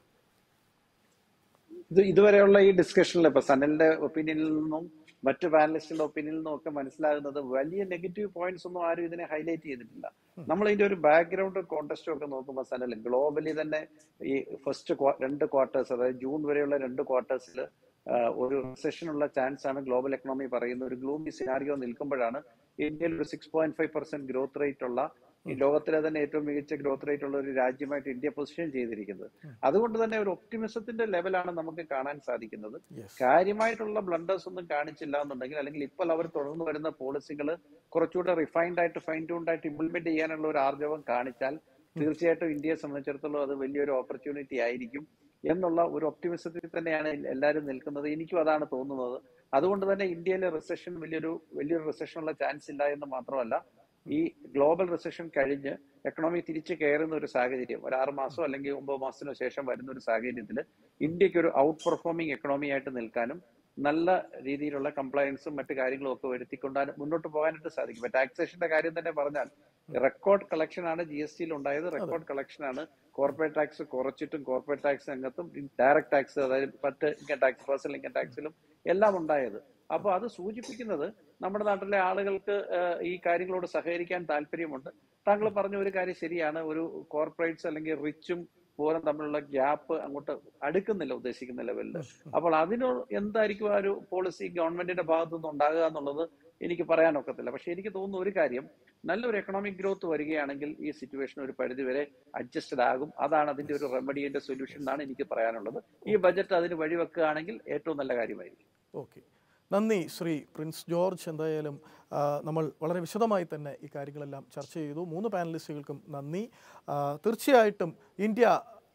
ഇത് ഇതുവരെയുള്ള ഈ ഡിസ്കഷനിൽ ഇപ്പൊ സനലിന്റെ ഒപ്പീനിയനിൽ നിന്നും മറ്റു പാനലിസ്റ്റുകളുടെ ഒപ്പീനിയനിൽ നിന്നും ഒക്കെ മനസ്സിലാകുന്നത് വലിയ നെഗറ്റീവ് പോയിന്റ്സ് ഒന്നും ആരും ഇതിനെ ഹൈലൈറ്റ് ചെയ്തിട്ടില്ല നമ്മൾ ഇതിന്റെ ഒരു ബാക്ക്ഗ്രൗണ്ട് കോണ്ടസ്റ്റും ഒക്കെ നോക്കുമ്പോൾ സനൽ ഗ്ലോബലി തന്നെ ഈ ഫസ്റ്റ് രണ്ട് ക്വാർട്ടേഴ്സ് അതായത് ജൂൺ വരെയുള്ള രണ്ട് ക്വാർട്ടേഴ്സിൽ ഒരു റിസഷനുള്ള ചാൻസ് ആണ് ഗ്ലോബൽ എക്കണോമി പറയുന്ന ഒരു ഗ്ലൂമി സിനാരിയോ നിൽക്കുമ്പോഴാണ് ഇന്ത്യയിൽ ഒരു six point five percent growth rate ഉള്ള ഈ ലോകത്തിലെ തന്നെ ഏറ്റവും മികച്ച ഗ്രോത്ത് റേറ്റ് ഉള്ള ഒരു രാജ്യമായിട്ട് ഇന്ത്യ പൊസിഷൻ ചെയ്തിരിക്കുന്നത് അതുകൊണ്ട് തന്നെ ഒരു ഒപ്റ്റിമിസത്തിന്റെ ലെവലാണ് നമുക്ക് കാണാൻ സാധിക്കുന്നത് കാര്യമായിട്ടുള്ള ബ്ലണ്ടേഴ്സ് ഒന്നും കാണിച്ചില്ല എന്നുണ്ടെങ്കിൽ അല്ലെങ്കിൽ ഇപ്പോൾ അവർ തുടർന്ന് വരുന്ന പോളിസികൾ കുറച്ചുകൂടെ റിഫൈൻഡ് ആയിട്ട് ഫൈൻ ട്യൂൺഡ് ആയിട്ട് ഇംപ്ലിമെന്റ് ചെയ്യാനുള്ള ഒരു ആർജവം കാണിച്ചാൽ തീർച്ചയായിട്ടും ഇന്ത്യയെ സംബന്ധിച്ചിടത്തോളം അത് വലിയൊരു ഓപ്പർച്യൂണിറ്റി ആയിരിക്കും എന്നുള്ള ഒരു ഒപ്റ്റിമിസത്തിൽ തന്നെയാണ് എല്ലാവരും നിൽക്കുന്നത് എനിക്കും അതാണ് തോന്നുന്നത് അതുകൊണ്ട് തന്നെ ഇന്ത്യയിലെ റിസഷൻ വലിയൊരു വലിയൊരു റിസഷനുള്ള ചാൻസ് ഇല്ല എന്ന് മാത്രമല്ല ഈ ഗ്ലോബൽ റിസഷൻ കഴിഞ്ഞ് എക്കണോമി തിരിച്ചു കയറുന്ന ഒരു സാഹചര്യം ഒരു ആറ് മാസം അല്ലെങ്കിൽ ഒമ്പത് മാസത്തിനു ശേഷം വരുന്ന ഒരു സാഹചര്യത്തിൽ ഇന്ത്യക്ക് ഒരു ഔട്ട് പെർഫോമിംഗ് എക്കണോമി ആയിട്ട് നിൽക്കാനും നല്ല രീതിയിലുള്ള കംപ്ലയൻസും മറ്റു കാര്യങ്ങളും ഒക്കെ വരുത്തിക്കൊണ്ടാണ് മുന്നോട്ട് പോകാനായിട്ട് സാധിക്കും ഇപ്പൊ ടാക്സേഷന്റെ കാര്യം തന്നെ പറഞ്ഞാൽ റെക്കോർഡ് കളക്ഷൻ ആണ് ജി എസ് ടിയിൽ ഉണ്ടായത് റെക്കോർഡ് കളക്ഷൻ ആണ് കോർപ്പറേറ്റ് ടാക്സ് കുറച്ചിട്ടും കോർപ്പറേറ്റ് ടാക്സ് രംഗത്തും ഡയറക്ട് ടാക്സ് അതായത് മറ്റ് ഇൻകം ടാക്സ് പേഴ്സണൽ ഇൻകം ടാക്സിലും എല്ലാം ഉണ്ടായത് അപ്പോൾ അത് സൂചിപ്പിക്കുന്നത് നമ്മുടെ നാട്ടിലെ ആളുകൾക്ക് ഏഹ്, ഈ കാര്യങ്ങളോട് സഹകരിക്കാൻ താല്പര്യമുണ്ട് താങ്കൾ പറഞ്ഞ ഒരു കാര്യം ശരിയാണ് ഒരു കോർപ്പറേറ്റ്സ് അല്ലെങ്കിൽ റിച്ചും പൂരം തമ്മിലുള്ള ഗ്യാപ്പ് അങ്ങോട്ട് അടുക്കുന്നില്ല ഉദ്ദേശിക്കുന്ന ലെവലിൽ അപ്പോൾ അതിന് എന്തായിരിക്കും ആ ഒരു പോളിസി ഗവൺമെന്റിന്റെ ഭാഗത്തു നിന്ന് ഉണ്ടാകുക എന്നുള്ളത് എനിക്ക് പറയാനൊക്കത്തില്ല പക്ഷെ എനിക്ക് തോന്നുന്ന ഒരു കാര്യം നല്ലൊരു എക്കണോമിക് ഗ്രോത്ത് വരികയാണെങ്കിൽ ഈ സിറ്റുവേഷൻ ഒരു പരിധിവരെ അഡ്ജസ്റ്റഡ് ആകും അതാണ് അതിന്റെ ഒരു റെമഡിയുടെ സൊല്യൂഷൻ എന്നാണ് എനിക്ക് പറയാനുള്ളത് ഈ ബജറ്റ് അതിന് വഴിവെക്കുകയാണെങ്കിൽ ഏറ്റവും നല്ല കാര്യമായിരിക്കും ഓക്കെ നന്ദി ശ്രീ പ്രിൻസ് ജോർജ് എന്തായാലും ആ, നമ്മൾ വളരെ വിശദമായി തന്നെ ഈ കാര്യങ്ങളെല്ലാം ചർച്ച ചെയ്തു മൂന്ന് പാനലിസ്റ്റുകൾക്കും നന്ദി ആ, തീർച്ചയായിട്ടും ഇന്ത്യ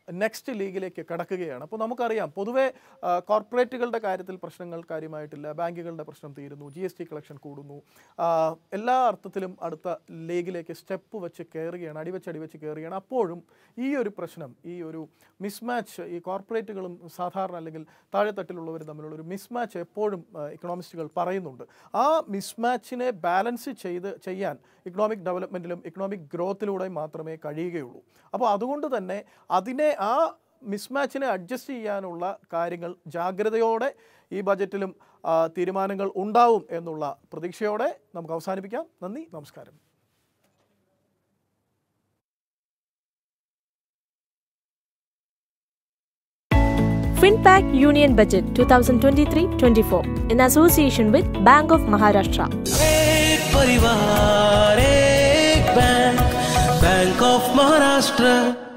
നെക്സ്റ്റ് ലീഗിലേക്ക് കടക്കുകയാണ് അപ്പോൾ നമുക്കറിയാം പൊതുവേ ആ, കോർപ്പറേറ്റുകളുടെ കാര്യത്തിൽ പ്രശ്നങ്ങൾ കാര്യമായിട്ടില്ല ബാങ്കുകളുടെ പ്രശ്നം തീരുന്നു ജി എസ് ടി കളക്ഷൻ കൂടുന്നു ആ, എല്ലാ അർത്ഥത്തിലും അടുത്ത ലീഗിലേക്ക് സ്റ്റെപ്പ് വെച്ച് കയറുകയാണ് അടിവെച്ച് അടിവെച്ച് കയറുകയാണ് അപ്പോഴും ഈ ഒരു പ്രശ്നം ഈ ഒരു മിസ്മാച്ച് ഈ കോർപ്പറേറ്റുകളും സാധാരണ അല്ലെങ്കിൽ താഴെത്തട്ടിലുള്ളവരും തമ്മിലുള്ള ഒരു മിസ്മാച്ച് എപ്പോഴും ഇക്കണോമിസ്റ്റുകൾ പറയുന്നുണ്ട് ആ മിസ്മാച്ചിനെ ബാലൻസ് ചെയ്ത് ചെയ്യാൻ ഇക്കണോമിക് ഡെവലപ്മെൻറ്റിലും ഇക്കണോമിക് ഗ്രോത്തിലൂടെയും മാത്രമേ കഴിയുകയുള്ളൂ അപ്പോൾ അതുകൊണ്ട് തന്നെ അതിനെ ആ മിസ്മാച്ചിനെ അഡ്ജസ്റ്റ് ചെയ്യാനുള്ള കാര്യങ്ങൾ ജാഗ്രതയോടെ ഈ ബജറ്റിലും ആ, തീരുമാനങ്ങൾ ഉണ്ടാവും എന്നുള്ള പ്രതീക്ഷയോടെ നമുക്ക് അവസാനിപ്പിക്കാം നന്ദി നമസ്കാരം FinPac Union Budget 2023-24 in association with Bank of Maharashtra. एक परिवार एक बैंक बैंक ऑफ महाराष्ट्र